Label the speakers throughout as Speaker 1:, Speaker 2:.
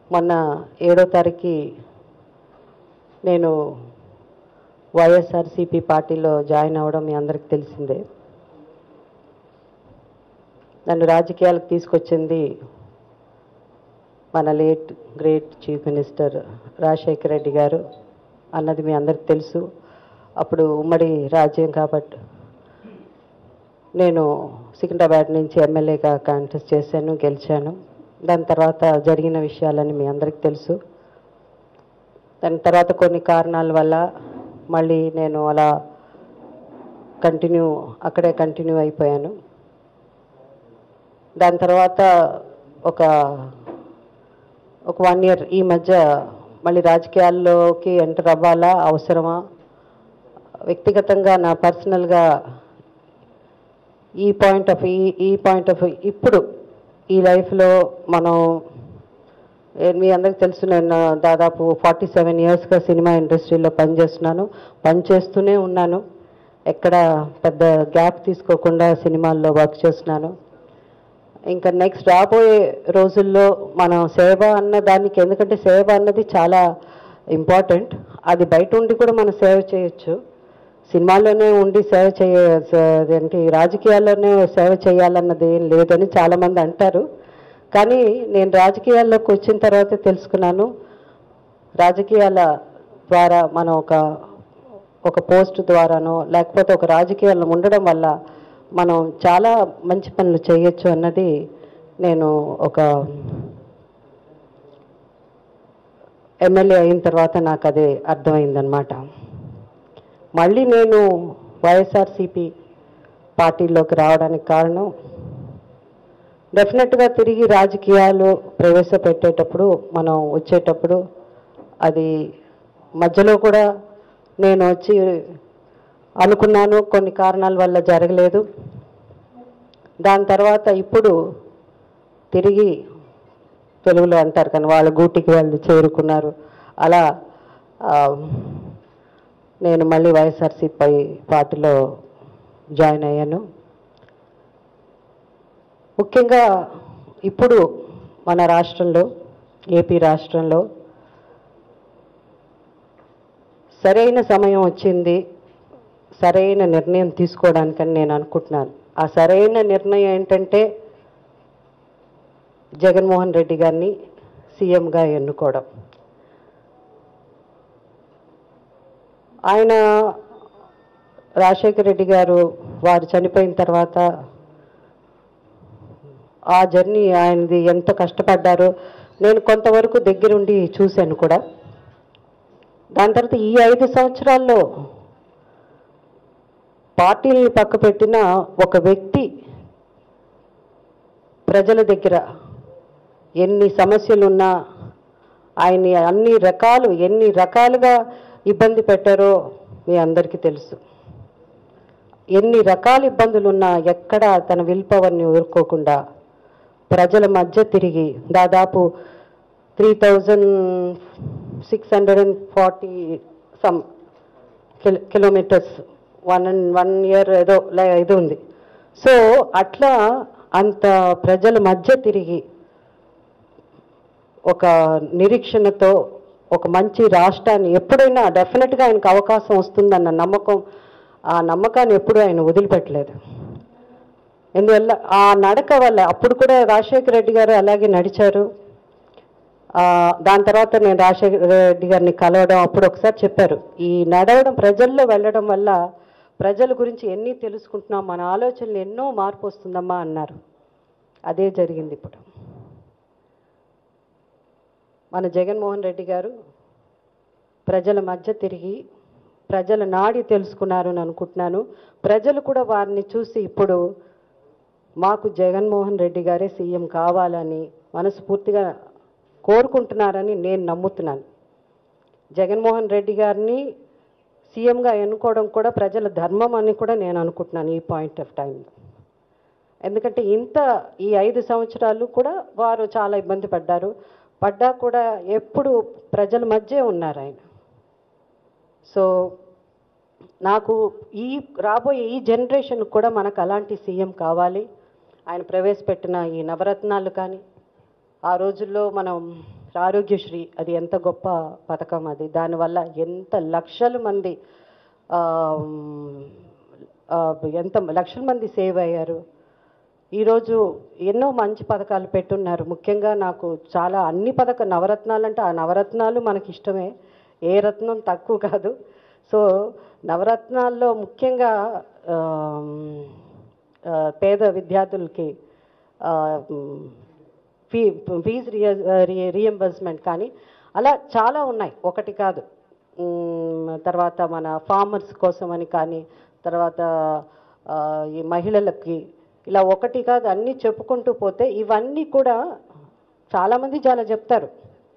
Speaker 1: మొన్న ఏడో తారీఖు నేను వైఎస్ఆర్సిపి పార్టీలో జాయిన్ అవ్వడం మీ అందరికి తెలిసిందే నన్ను రాజకీయాలకు తీసుకొచ్చింది మన late great chief minister Rajasekhara Reddy garu అన్నది మీ అందరికి తెలుసు అప్పుడు ఉమ్మడి రాజ్యం కాబట్టి నేను సికింద్రాబాద్ నుంచి ఎమ్మెల్యేగా కాంటెస్ట్ చేశాను గెలిచాను దాని తర్వాత జరిగిన విషయాలని మీ అందరికి తెలుసు దాని తర్వాత కొన్ని కారణాల వల్ల మళ్ళీ నేను అలా కంటిన్యూ అక్కడే కంటిన్యూ అయిపోయాను దాని తర్వాత ఒక ఒక వన్ ఇయర్ ఈ మధ్య మళ్ళీ రాజకీయాల్లోకి ఎంటర్ అవ్వాలా అవసరమా వ్యక్తిగతంగా నా పర్సనల్గా ఈ పాయింట్ ఆఫ్ ఈ ఈ పాయింట్ ఆఫ్ ఇప్పుడు ఈ లైఫ్లో మనం ఏ- మీ అందరికి తెలుసు నేను దాదాపు ఫార్టీ సెవెన్ ఇయర్స్గా సినిమా ఇండస్ట్రీలో పనిచేస్తున్నాను పనిచేస్తూనే ఉన్నాను ఎక్కడ పెద్ద గ్యాప్ తీసుకోకుండా సినిమాల్లో వర్క్ చేస్తున్నాను ఇంకా నెక్స్ట్ రాబోయే రోజుల్లో మనం సేవ అన్న దానికి ఎందుకంటే సేవ అన్నది చాలా ఇంపార్టెంట్ అది బయట ఉండి కూడా మనం సేవ చేయొచ్చు సినిమాల్లోనే ఉండి సేవ చేయ స- అదేంటి రాజకీయాల్లోనే సేవ చేయాలన్నది ఏం లేదని చాలామంది అంటారు కానీ నేను రాజకీయాల్లోకి వచ్చిన తర్వాత తెలుసుకున్నాను రాజకీయాల ద్వారా మనం ఒక ఒక పోస్ట్ ద్వారానో లేకపోతే ఒక రాజకీయాల్లో ఉండడం వల్ల మనం చాలా మంచి పనులు చేయొచ్చు అన్నది నేను ఒక ఎమ్మెల్యే అయిన తర్వాత నాకు అదే అర్థమైందనమాట మళ్ళీ నేను వైఎస్ఆర్సిపి పార్టీలోకి రావడానికి కారణం డెఫినెట్గా తిరిగి రాజకీయాలు ప్రవేశపెట్టేటప్పుడు మనం వచ్చేటప్పుడు అది మధ్యలో కూడా నేను వచ్చి అనుకున్నాను కొన్ని కారణాల వల్ల జరగలేదు దాని తర్వాత ఇప్పుడు తిరిగి తెలుగులో అంటారు కానీ వాళ్ళ గూటికి వాళ్ళు చేరుకున్నారు అలా ఆ, నేను మళ్ళీ వైఎస్ఆర్సీపీ పార్టీలో జాయిన్ అయ్యాను ముఖ్యంగా ఇప్పుడు మన రాష్ట్రంలో ఏపీ రాష్ట్రంలో సరైన సమయం వచ్చింది సరైన నిర్ణయం తీసుకోవడానికని నేను అనుకుంటున్నాను ఆ సరైన నిర్ణయం ఏంటంటే జగన్మోహన్ రెడ్డి గారిని సీఎంగా ఎన్నుకోవడం ఆయన రాజశేఖర రెడ్డి గారు వారు చనిపోయిన తర్వాత ఆ జర్నీ ఆయనది ఎంత కష్టపడ్డారో నేను కొంతవరకు దగ్గరుండి చూశాను కూడా దాని తర్వాత ఈ ఐదు సంవత్సరాల్లో పార్టీని పక్కపెట్టిన ఒక వ్యక్తి ప్రజల దగ్గర ఎన్ని సమస్యలున్నా ఆయన్ని అన్ని రకాలు ఎన్ని రకాలుగా ఇబ్బంది పెట్టారో మీ అందరికీ తెలుసు ఎన్ని రకాల ఇబ్బందులున్నా ఎక్కడ తన విల్ పవర్ని ఊరుకోకుండా ప్రజల మధ్య తిరిగి దాదాపు three thousand six hundred and forty some kilo kilometres one and one year ఏదో లే- ఇది ఉంది సో అట్లా అంత ప్రజల మధ్య తిరిగి ఒక నిరీక్షణతో ఒక మంచి రాష్ట్రాన్ని ఎప్పుడైనా డెఫినెట్గా ఆయనకు అవకాశం వస్తుందన్న నమ్మకం ఆ నమ్మకాన్ని ఎప్పుడూ ఆయన వదిలిపెట్టలేదు ఎందువల్ల ఆ నడక వల్ల అప్పుడు కూడా రాజశేఖర రెడ్డి గారు అలాగే నడిచారు ఆ, దాని తర్వాత నేను రాజశేఖర రెడ్డి గారిని కలవడం అప్పుడు ఒకసారి చెప్పారు ఈ నడవడం ప్రజల్లో వెళ్ళడం వల్ల ప్రజల గురించి ఎన్ని తెలుసుకుంటున్నాం మన ఆలోచనలు ఎన్నో మార్పు వస్తుందమ్మా అన్నారు అదే జరిగింది ఇప్పుడు మన జగన్మోహన్ రెడ్డి గారు ప్రజల మధ్య తిరిగి ప్రజల నాడి తెలుసుకున్నారు అని అనుకుంటున్నాను ప్రజలు కూడా వారిని చూసి ఇప్పుడు మాకు జగన్మోహన్ రెడ్డి గారే సీఎం కావాలని మనస్ఫూర్తిగా కోరుకుంటున్నారని నేను నమ్ముతున్నాను జగన్మోహన్ రెడ్డి గారిని సీఎంగా ఎన్నుకోవడం కూడా ప్రజల ధర్మం అని కూడా నేను అనుకుంటున్నాను ఈ పాయింట్ ఆఫ్ టైంలో ఎందుకంటే ఇంత ఈ ఐదు సంవత్సరాలు కూడా వారు చాలా ఇబ్బంది పడ్డారు పడ్డా కూడా ఎప్పుడు ప్రజల మధ్య ఉన్నారు ఆయన సో నాకు ఈ రాబోయే ఈ జనరేషన్ కూడా మనకు అలాంటి సీఎం కావాలి ఆయన ప్రవేశపెట్టిన ఈ నవరత్నాలు కానీ ఆ రోజుల్లో మనం ఆరోగ్యశ్రీ అది ఎంత గొప్ప పథకం అది దానివల్ల ఎంత లక్షల మంది ఆ, ఆ, ఎంత లక్షల మంది సేవ్ అయ్యారు ఈరోజు ఎన్నో మంచి పథకాలు పెట్టున్నారు ముఖ్యంగా నాకు చాలా అన్ని పథక నవరత్నాలు అంటే ఆ నవరత్నాలు మనకి ఇష్టమే ఏ రత్నం తక్కువ కాదు సో నవరత్నాల్లో ముఖ్యంగా ఆమ్, ఆ, పేద విద్యార్థులకి ఆ, మ్, ఫీ ఫీజు రియంబర్స్మెంట్ కానీ అలా చాలా ఉన్నాయి ఒకటి కాదు మ్, తర్వాత మన ఫార్మర్స్ కోసం అని కానీ తర్వాత ఆ, ఈ మహిళలకి ఇలా ఒకటి కాదు అన్నీ చెప్పుకుంటూ పోతే ఇవన్నీ కూడా చాలామంది చాలా చెప్తారు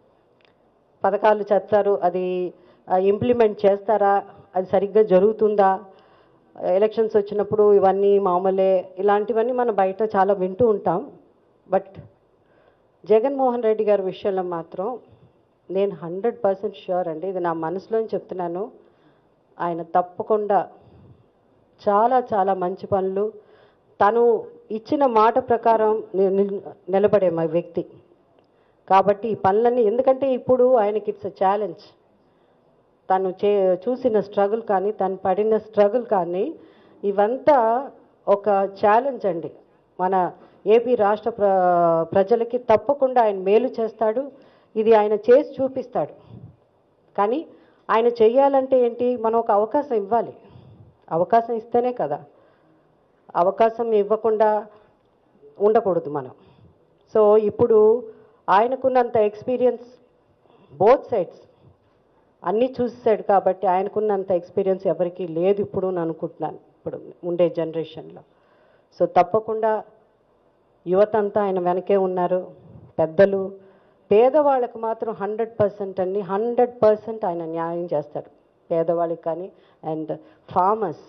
Speaker 1: పథకాలు చెప్తారు అది ఇంప్లిమెంట్ చేస్తారా అది సరిగ్గా జరుగుతుందా ఎలక్షన్స్ వచ్చినప్పుడు ఇవన్నీ మామూలే ఇలాంటివన్నీ మనం బయట చాలా వింటూ ఉంటాం బట్ జగన్మోహన్ రెడ్డి గారి విషయంలో మాత్రం నేను హండ్రెడ్ పర్సెంట్ షూర్ అండి ఇది నా మనసులోని చెప్తున్నాను ఆయన తప్పకుండా చాలా చాలా మంచి పనులు తను ఇచ్చిన మాట ప్రకారం ని- ని- నిలబడే మా వ్యక్తి కాబట్టి ఈ పనులన్నీ ఎందుకంటే ఇప్పుడు ఆయనకి ఇట్స్ ఛాలెంజ్ తను చే చూసిన స్ట్రగుల్ కానీ తను పడిన స్ట్రగుల్ కానీ ఇవంతా ఒక ఛాలెంజ్ అండి మన ఏపీ రాష్ట్ర ప్ర ప్రజలకి తప్పకుండా ఆయన మేలు చేస్తాడు ఇది ఆయన చేసి చూపిస్తాడు కానీ ఆయన చెయ్యాలంటే ఏంటి మనం ఒక అవకాశం ఇవ్వాలి అవకాశం ఇస్తేనే కదా అవకాశం ఇవ్వకుండా ఉండకూడదు మనం సో ఇప్పుడు ఆయనకున్నంత ఎక్స్పీరియన్స్ బోత్ సైడ్స్ అన్నీ చూసాడు కాబట్టి ఆయనకున్నంత ఎక్స్పీరియన్స్ ఎవరికీ లేదు ఇప్పుడు అని అనుకుంటున్నాను ఇప్పుడు ఉండే జనరేషన్లో సో తప్పకుండా యువత అంతా ఆయన వెనకే ఉన్నారు పెద్దలు పేదవాళ్ళకు మాత్రం హండ్రెడ్ పర్సెంట్ అండి హండ్రెడ్ పర్సెంట్ ఆయన న్యాయం చేస్తాడు పేదవాళ్ళకి కానీ అండ్ ఫార్మర్స్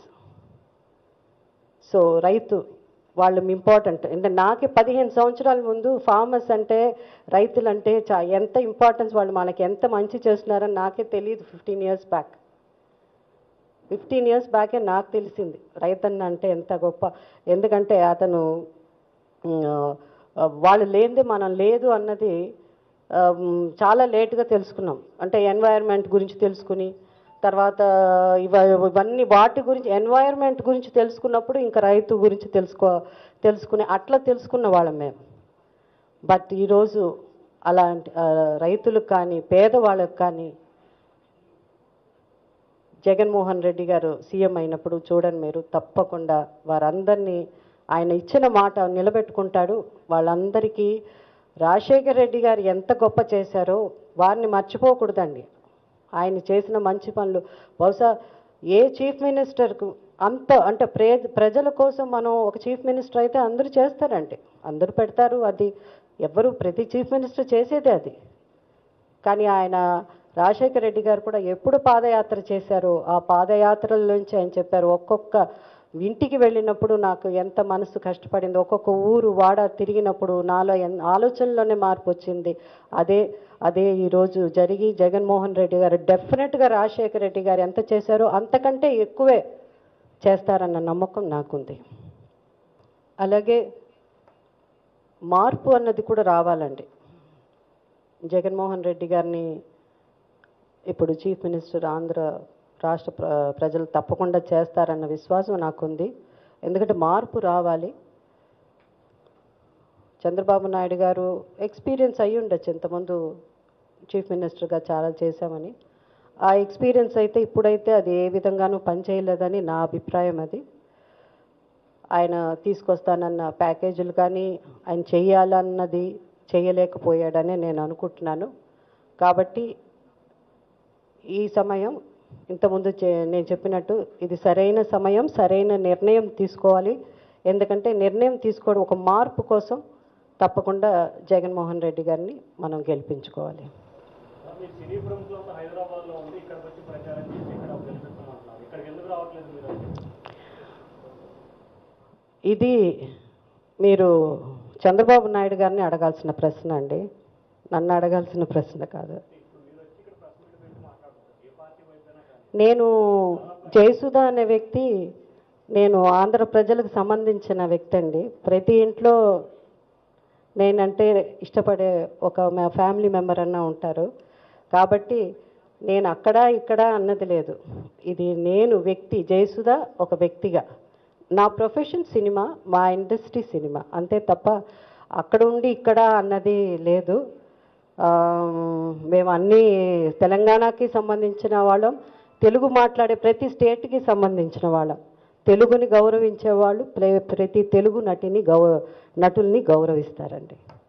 Speaker 1: సో రైతు వాళ్ళు ఇంపార్టెంట్ అంటే నాకే పదిహేను సంవత్సరాల ముందు ఫార్మర్స్ అంటే రైతులు అంటే చా ఎంత ఇంపార్టెన్స్ వాళ్ళు మనకి ఎంత మంచి చేస్తున్నారని నాకే తెలియదు fifteen years back fifteen years బ్యాకే నాకు తెలిసింది రైతన్న అంటే ఎంత గొప్ప ఎందుకంటే అతను ఉమ్, ఆ, వాళ్ళు లేనిదే మనం లేదు అన్నది ఆ, ఉమ్, చాలా లేట్గా తెలుసుకున్నాం అంటే ఎన్వైర్న్మెంట్ గురించి తెలుసుకుని తర్వాత ఇవ ఇవన్నీ వాటి గురించి ఎన్వైర్న్మెంట్ గురించి తెలుసుకున్నప్పుడు ఇంకా రైతు గురించి తెలుసుకో తెలుసుకుని అట్లా తెలుసుకున్న వాళ్ళం మేము బట్ ఈరోజు అలాంటి ఆ, రైతులకు కానీ పేదవాళ్ళకు కానీ జగన్మోహన్ రెడ్డి గారు సీఎం అయినప్పుడు చూడండి మీరు తప్పకుండా వారందరినీ ఆయన ఇచ్చిన మాట నిలబెట్టుకుంటాడు వాళ్ళందరికీ రాజశేఖర రెడ్డి గారు ఎంత గొప్ప చేశారో వారిని మర్చిపోకూడదండి ఆయన చేసిన మంచి పనులు బహుశా ఏ చీఫ్ మినిస్టర్కు అంత అంటే ప్రే ప్రజల కోసం మనం ఒక చీఫ్ మినిస్టర్ అయితే అందరూ చేస్తారండి అందరూ పెడతారు అది ఎవరు ప్రతి చీఫ్ మినిస్టర్ చేసేదే అది కానీ ఆయన రాజశేఖర రెడ్డి గారు కూడా ఎప్పుడు పాదయాత్ర చేశారో ఆ పాదయాత్రల నుంచి ఆయన చెప్పారు ఒక్కొక్క ఇంటికి వెళ్ళినప్పుడు నాకు ఎంత మనసు కష్టపడింది ఒక్కొక్క ఊరు వాడ తిరిగినప్పుడు నాలో ఎన్ ఆలోచనలోనే మార్పు వచ్చింది అదే అదే ఈరోజు జరిగి జగన్మోహన్ రెడ్డి గారు డెఫినెట్గా రాజశేఖర రెడ్డి గారు ఎంత చేశారో అంతకంటే ఎక్కువే చేస్తారన్న నమ్మకం నాకుంది అలాగే మార్పు అన్నది కూడా రావాలండి జగన్మోహన్ రెడ్డి గారిని ఇప్పుడు చీఫ్ మినిస్టర్ ఆంధ్ర రాష్ట్ర ప్ర ప్రజలు తప్పకుండా చేస్తారన్న విశ్వాసం నాకుంది ఎందుకంటే మార్పు రావాలి చంద్రబాబు నాయుడు గారు ఎక్స్పీరియన్స్ అయ్యి ఉండొచ్చు ఇంతకుముందు చీఫ్ మినిస్టర్గా చాలా చేశామని ఆ ఎక్స్పీరియన్స్ అయితే ఇప్పుడైతే అది ఏ విధంగానూ పనిచేయలేదని నా అభిప్రాయం అది ఆయన తీసుకొస్తానన్న ప్యాకేజీలు కానీ ఆయన చెయ్యాలన్నది చేయలేకపోయాడని నేను అనుకుంటున్నాను కాబట్టి ఈ సమయం ఇంతకుముందు చే- నేను చెప్పినట్టు ఇది సరైన సమయం సరైన నిర్ణయం తీసుకోవాలి ఎందుకంటే నిర్ణయం తీసుకోవడం ఒక మార్పు కోసం తప్పకుండా జగన్మోహన్ రెడ్డి గారిని మనం గెలిపించుకోవాలి
Speaker 2: మీరు సినీ ప్రముఖులంతా హైదరాబాద్ లో ఉంది ఇక్కడికి వచ్చి ప్రచారం చేసి ఇక్కడ గెలిపిస్తామంటున్నారు ఇక్కడికి ఎందుకు రావట్లేదు మీరు
Speaker 1: ఇది మీరు చంద్రబాబు నాయుడు గారిని అడగాల్సిన ప్రశ్న అండి నన్ను అడగాల్సిన ప్రశ్న కాదు నేను జయసుధ అనే వ్యక్తి నేను ఆంధ్ర ప్రజలకు సంబంధించిన వ్యక్తి అండి ప్రతి ఇంట్లో నేనంటే ఇష్టపడే ఒక మా ఫ్యామిలీ మెంబర్ అన్న ఉంటారు కాబట్టి నేను అక్కడ ఇక్కడ అన్నది లేదు ఇది నేను వ్యక్తి జయసుధ ఒక వ్యక్తిగా నా ప్రొఫెషన్ సినిమా మా ఇండస్ట్రీ సినిమా అంతే తప్ప అక్కడ ఉండి ఇక్కడ అన్నది లేదు ఆ, మేము అన్ని తెలంగాణకి సంబంధించిన వాళ్ళం తెలుగు మాట్లాడే ప్రతి స్టేట్కి సంబంధించిన వాళ్ళం తెలుగుని గౌరవించే వాళ్ళు ప్ర- ప్రతి తెలుగు నటిని గౌ నటుల్ని గౌరవిస్తారండి